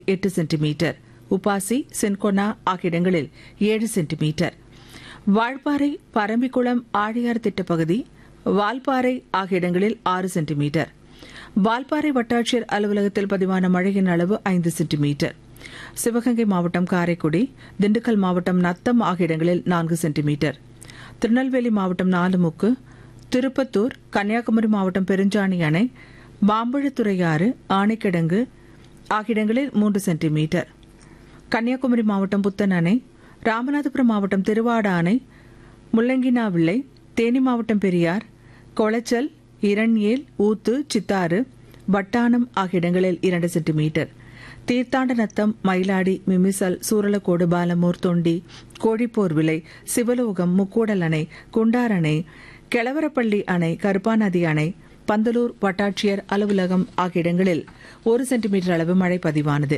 எட்டு centimetre UPASI சென்கொனா ஆகிய இடங்களில் ஏழு சென்டிமீட்டர் வால்பாறை பரம்பிக்குளம் ஆழியார் திட்டப்பகுதி வால்பாறை ஆகிய இடங்களில் ஆறு சென்டிமீட்டர் வால்பாறை வட்டாட்சியர் அலுவலகத்தில் பதிவான மழையின் அளவு ஐந்து சென்டிமீட்டர் சிவகங்கை மாவட்டம் காரைக்குடி திண்டுக்கல் மாவட்டம் நத்தம் ஆகிய இடங்களில் நான்கு சென்டிமீட்டர் திருநெல்வேலி மாவட்டம் நாலுமுக்கு திருப்பத்தூர் கன்னியாகுமரி மாவட்டம் பெருஞ்சாணி அணை மாம்பழத்துறையாறு ஆணைக்கிடங்கு ஆகிய இடங்களில் மூன்று சென்டிமீட்டர் கன்னியாகுமரி மாவட்டம் புத்தன் அணை ராமநாதபுரம் மாவட்டம் திருவாட அணை முள்ளங்கினாவிள்ளை தேனி மாவட்டம் பெரியார் கொளச்சல் இரண்யேல் ஊத்து சித்தாறு வட்டானம் ஆகிய இடங்களில் இரண்டு சென்டிமீட்டர் தீர்த்தாண்ட நத்தம் மயிலாடி மிமிசல் சூரலக்கோடு பாலமூர் தொண்டி கோழிப்போர் விலை சிவலோகம் முக்கூடல் அணை குண்டார் அணை கெளவரப்பள்ளி அணை கருப்பாநதி அணை பந்தலூர் வட்டாட்சியர் அலுவலகம் ஆகிய இடங்களில் ஒரு சென்டிமீட்டர் அளவு மழை பதிவானது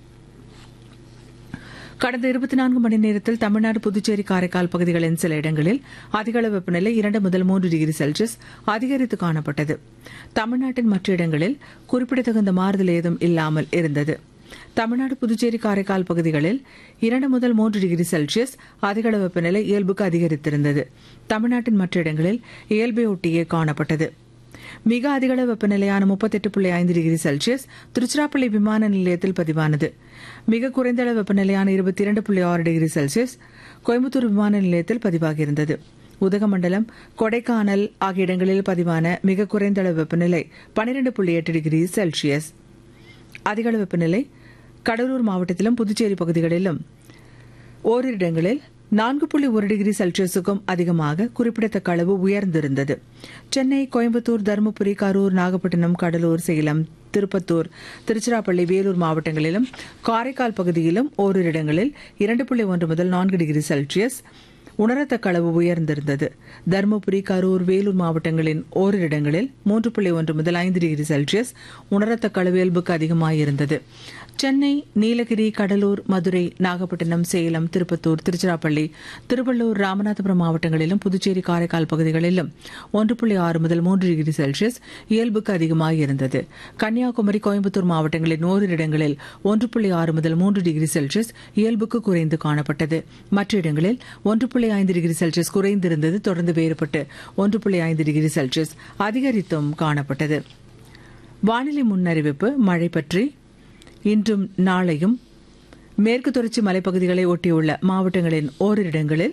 கடந்த இருபத்தி நான்கு மணி நேரத்தில் தமிழ்நாடு புதுச்சேரி காரைக்கால் பகுதிகளின் சில இடங்களில் அதிகளவு வெப்பநிலை இரண்டு முதல் மூன்று டிகிரி செல்சியஸ் அதிகரித்து காணப்பட்டது தமிழ்நாட்டின் மற்ற இடங்களில் குறிப்பிடத்தகுந்த மாறுதல் ஏதும் இல்லாமல் இருந்தது தமிழ்நாடு புதுச்சேரி காரைக்கால் பகுதிகளில் இரண்டு முதல் மூன்று டிகிரி செல்சியஸ் அதிகளவு வெப்பநிலை இயல்புக்கு அதிகரித்திருந்தது தமிழ்நாட்டின் மற்ற இடங்களில் இயல்பை ஒட்டியே காணப்பட்டது மிக அதிகளவு வெப்பநிலையான முப்பத்தெட்டு புள்ளி ஐந்து டிகிரி செல்சியஸ் திருச்சிராப்பள்ளி விமான நிலையத்தில் பதிவானது மிக குறைந்த அளவு வெப்பநிலையான இருபத்தி இரண்டு புள்ளி ஆறு டிகிரி செல்சியஸ் கோயம்புத்தூர் விமான நிலையத்தில் பதிவாகியிருந்தது உதகமண்டலம் கொடைக்கானல் ஆகிய இடங்களில் பதிவான மிக குறைந்த அளவு வெப்பநிலை பனிரெண்டு புள்ளி எட்டு டிகிரி செல்சியஸ் அதிகளவு வெப்பநிலை கடலூர் மாவட்டத்திலும் புதுச்சேரி பகுதிகளிலும் ஓரிரு இடங்களில் நான்கு புள்ளி ஒரு டிகிரி செல்சியஸுக்கும் அதிகமாக குறிப்பிடத்தக்க அளவு உயர்ந்திருந்தது சென்னை கோயம்புத்தூர் தருமபுரி கரூர் நாகப்பட்டினம் கடலூர் சேலம் திருப்பத்தூர் திருச்சிராப்பள்ளி வேலூர் மாவட்டங்களிலும் காரைக்கால் பகுதியிலும் ஓரிரு இடங்களில் இரண்டு புள்ளி ஒன்று முதல் நான்கு டிகிரி செல்சியஸ் உணரத்தக்க அளவு உயர்ந்திருந்தது தருமபுரி கரூர் வேலூர் மாவட்டங்களின் ஓரிரு இடங்களில் மூன்று புள்ளி ஒன்று முதல் ஐந்து டிகிரி செல்சியஸ் உணரத்தக்க அளவு இயல்புக்கு அதிகமாயிருந்தது சென்னை நீலகிரி கடலூர் மதுரை நாகப்பட்டினம் சேலம் திருப்பத்தூர் திருச்சிராப்பள்ளி திருவள்ளூர் ராமநாதபுரம் மாவட்டங்களிலும் புதுச்சேரி காரைக்கால் பகுதிகளிலும் ஒன்று புள்ளி ஆறு முதல் மூன்று டிகிரி செல்சியஸ் இயல்புக்கு அதிகமாயிருந்தது கன்னியாகுமரி கோயம்புத்தூர் மாவட்டங்களின் ஓரிரு இடங்களில் ஒன்று புள்ளி ஆறு முதல் மூன்று டிகிரி செல்சியஸ் இயல்புக்கு குறைந்து காணப்பட்டது மற்ற இடங்களில் ஒன்று புள்ளி ஐந்து டிகிரி செல்சியஸ் குறைந்திருந்தது தொடர்ந்து வேறுபட்டு ஒன்று புள்ளி ஐந்து டிகிரி செல்சியஸ் அதிகரித்தும் காணப்பட்டது வானிலை முன்னறிவிப்பு மழை பற்றி இன்றும் நாளையும் மேற்கு தொடர்ச்சி மலைப்பகுதிகளை ஒட்டியுள்ள மாவட்டங்களின் ஓரிரு இடங்களில்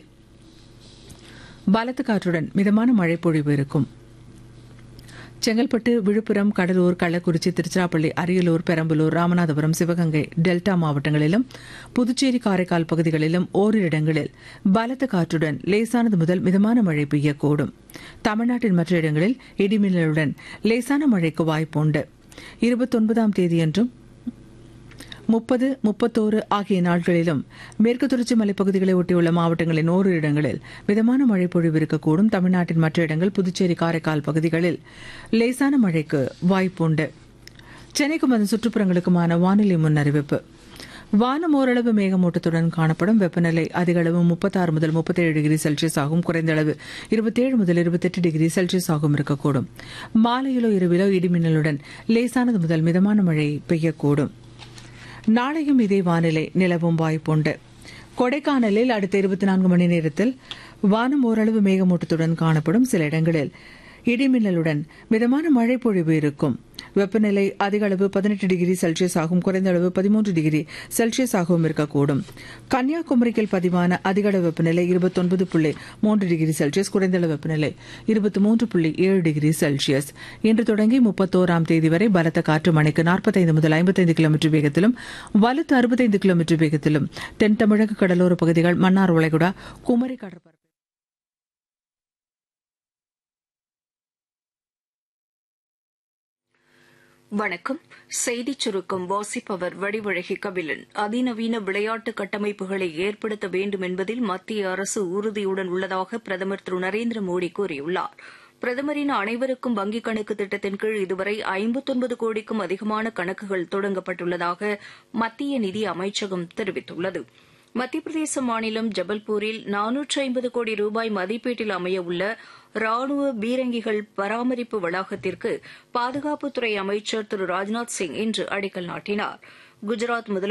பலத்த காற்றுடன் மிதமான மழை பொழிவு இருக்கும் செங்கல்பட்டு விழுப்புரம் கடலூர் கள்ளக்குறிச்சி திருச்சிராப்பள்ளி அரியலூர் பெரம்பலூர் ராமநாதபுரம் சிவகங்கை டெல்டா மாவட்டங்களிலும் புதுச்சேரி காரைக்கால் பகுதிகளிலும் ஓரிரு இடங்களில் பலத்த காற்றுடன் லேசானது முதல் மிதமான மழை பெய்யக்கூடும் தமிழ்நாட்டின் மற்ற இடங்களில் இடிமின்னலுடன் லேசான மழைக்கு வாய்ப்புண்டு இருபத்தொன்பதாம் தேதியன்றும் முப்பது முப்பத்தோரு ஆகிய நாட்களிலும் மேற்கு தொடர்ச்சி மலைப்பகுதிகளை ஒட்டியுள்ள மாவட்டங்களின் ஓரிரு இடங்களில் மிதமான மழை பொழிவு இருக்கக்கூடும் தமிழ்நாட்டின் மற்ற இடங்கள் புதுச்சேரி காரைக்கால் பகுதிகளில் லேசான மழைக்கு வாய்ப்புண்டு சென்னைக்கும் அதன் சுற்றுப்புறங்களுக்குமான வானிலை முன்னறிவிப்பு வானம் ஓரளவு மேகமூட்டத்துடன் காணப்படும் வெப்பநிலை அதிக அளவு முப்பத்தாறு முதல் முப்பத்தேழு டிகிரி செல்சியஸ் ஆகும் குறைந்த அளவு இருபத்தேழு முதல் இருபத்தெட்டு டிகிரி செல்சியஸ் ஆகும் இருக்கக்கூடும் மாலையிலோ இரவிலோ இடிமின்னலுடன் லேசானது முதல் மிதமான மழை பெய்யக்கூடும் நாளையும் இதே வானிலை நிலவும் வாய்ப்புண்டு கொடைக்கானலில் அடுத்த இருபத்தி நான்கு மணி நேரத்தில் வானம் ஓரளவு மேகமூட்டத்துடன் காணப்படும் சில இடங்களில் இடிமின்னலுடன் மிதமான மழை பொழிவு இருக்கும் வெப்பநிலை அதிக அளவு பதினெட்டு டிகிரி செல்சியஸ் ஆகும் குறைந்த அளவு பதிமூன்று டிகிரி செல்சியஸ் ஆகவும் இருக்கக்கூடும் கன்னியாகுமரியில் பதிவான அதிக அளவு வெப்பநிலை இருபத்தொன்பது புள்ளி மூன்று டிகிரி செல்சியஸ் குறைந்த அளவு வெப்பநிலை இருபத்தி மூன்று புள்ளி ஏழு டிகிரி செல்சியஸ் இன்று தொடங்கி முப்பத்தோராம் தேதி வரை பலத்த காற்று மணிக்கு நாற்பத்தைந்து முதல் ஐம்பத்தைந்து கிலோமீட்டர் வேகத்திலும் வலுத்து அறுபத்தைந்து கிலோமீட்டர் வேகத்திலும் தென் தமிழக கடலோர பகுதிகள் மன்னார் வளைகுடா குமரி கடற்பரப்பு வணக்கம் செய்திச் சுருக்கம் வாசிப்பவர் வடிவழகி கபிலன் அதிநவீன விளையாட்டு கட்டமைப்புகளை ஏற்படுத்த வேண்டும் என்பதில் மத்திய அரசு உறுதியுடன் உள்ளதாக பிரதமர் திரு நரேந்திர மோடி கூறியுள்ளார் பிரதமரின் அனைவருக்கும் வங்கிக் கணக்கு திட்டத்தின் கீழ் இதுவரை ஐம்பத்தொன்பது கோடிக்கும் அதிகமான கணக்குகள் தொடங்கப்பட்டுள்ளதாக மத்திய நிதி அமைச்சகம் தெரிவித்துள்ளது மத்திய பிரதேச மாநிலம் ஜபல்பூரில் நானூற்று ஐம்பது கோடி ரூபாய் மதிப்பீட்டில் அமையவுள்ள ராணுவ பீரங்கிகள் பராமரிப்பு வளாகத்திற்கு பாதுகாப்புத்துறை அமைச்சர் திரு ராஜ்நாத் சிங் இன்று அடிக்கல் நாட்டினார் குஜராத் முதலமைச்சர்